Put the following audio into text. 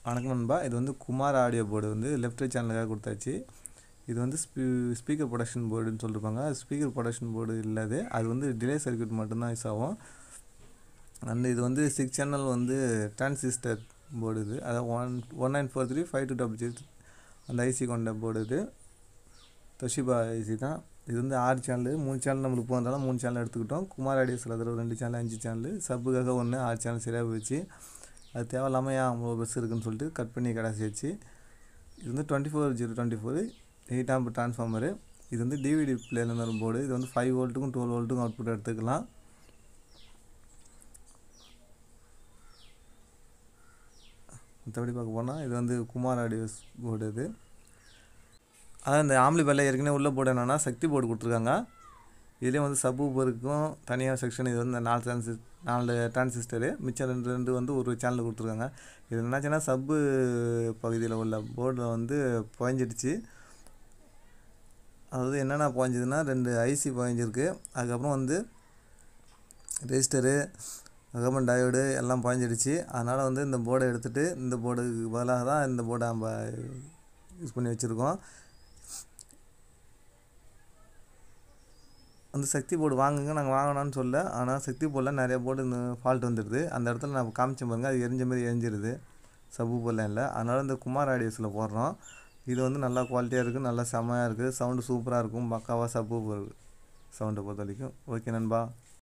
வணக்கம் நண்பா இது வந்து குமார் ஆடியோ போர்டு வந்து லெஃப்ட் சேனலுக்காக கொடுத்தாச்சு இது வந்து ஸ்பீ ஸ்பீக்கர் ப்ரொடக்ஷன் போர்டுன்னு சொல்லியிருப்பாங்க ஸ்பீக்கர் ப்ரொடக்ஷன் போர்டு இல்லாது அது வந்து டிலே சர்க்யூட் மட்டும்தான் யூஸ் ஆகும் அண்ட் இது வந்து சிக்ஸ் சேனல் வந்து டிரான்சிஸ்டர் போர்டு இது அதாவது one one nine four three five two double six அந்த ஐசி கொண்ட போர்டு இது தொஷிபா ஐசி தான் இது வந்து ஆறு சேனலு மூணு சேனல் நம்மளுக்கு போகிறதால மூணு சேனல் எடுத்துக்கிட்டோம் குமார் ஆடியோஸில் அதில் ரெண்டு சேனல் அஞ்சு சேனல் சப்புக்காக ஒன்று ஆறு சேனல் சரியாக போச்சு அது தேவையில்லாமல் ஏன் அவ்வளோ பஸ் இருக்குன்னு சொல்லிட்டு கட் பண்ணி கடைசி வச்சு இது வந்து twenty four zero twenty four eight amp transformer இது வந்து டிவிடி பிளேயில் வரும் போர்டு இது வந்து ஃபைவ் வோல்ட்டுக்கும் டுவெல் வோல்ட்டுக்கும் அவுட்புட் எடுத்துக்கலாம் மற்றபடி பார்க்க போனால் இது வந்து குமார் ஆடியோஸ் போர்டு இது அதான் இந்த ஆம்லி பேரில் ஏற்கனவே உள்ள போர்டு என்னென்னா சக்தி போர்டு கொடுத்துருக்காங்க இதுலேயும் வந்து சப் ஊப்பருக்கும் தனியாக செக்ஷன் இது வந்து நாலு டிரான்சிஸ் நாலு டிரான்சிஸ்டரு மிச்சம் ரெண்டு ரெண்டு வந்து ஒரு சேனல் கொடுத்துருக்காங்க இது என்னாச்சுன்னா சப்பு பகுதியில் உள்ள போர்டில் வந்து புயஞ்சிடுச்சு அதாவது என்னென்ன புயஞ்சதுன்னா ரெண்டு ஐசி புயஞ்சிருக்கு அதுக்கப்புறம் வந்து ரெஜிஸ்டரு அதுக்கப்புறம் டயோடு எல்லாம் புயஞ்சிடுச்சு அதனால் வந்து இந்த போர்டை எடுத்துகிட்டு இந்த போர்டுக்கு பதிலாக தான் இந்த போர்டை நம்ம யூஸ் பண்ணி வச்சுருக்கோம் வந்து சக்தி போர்டு வாங்குங்க நாங்கள் வாங்கினான்னு சொல்ல ஆனால் சக்தி போர்டில் நிறைய போர்டு இந்த ஃபால்ட் வந்துடுது அந்த இடத்துல நான் காமிச்சேன் பாருங்க அது எரிஞ்ச மாதிரி எரிஞ்சிருது சப்பு போர்டில் இல்லை அதனால் இந்த குமார் ஆடியோஸில் போடுறோம் இது வந்து நல்லா குவாலிட்டியாக இருக்குது நல்லா செம்மையாக இருக்குது சவுண்டு சூப்பராக இருக்கும் பக்காவாக சப்பு சவுண்டை பொறுத்த வரைக்கும் ஓகே நண்பா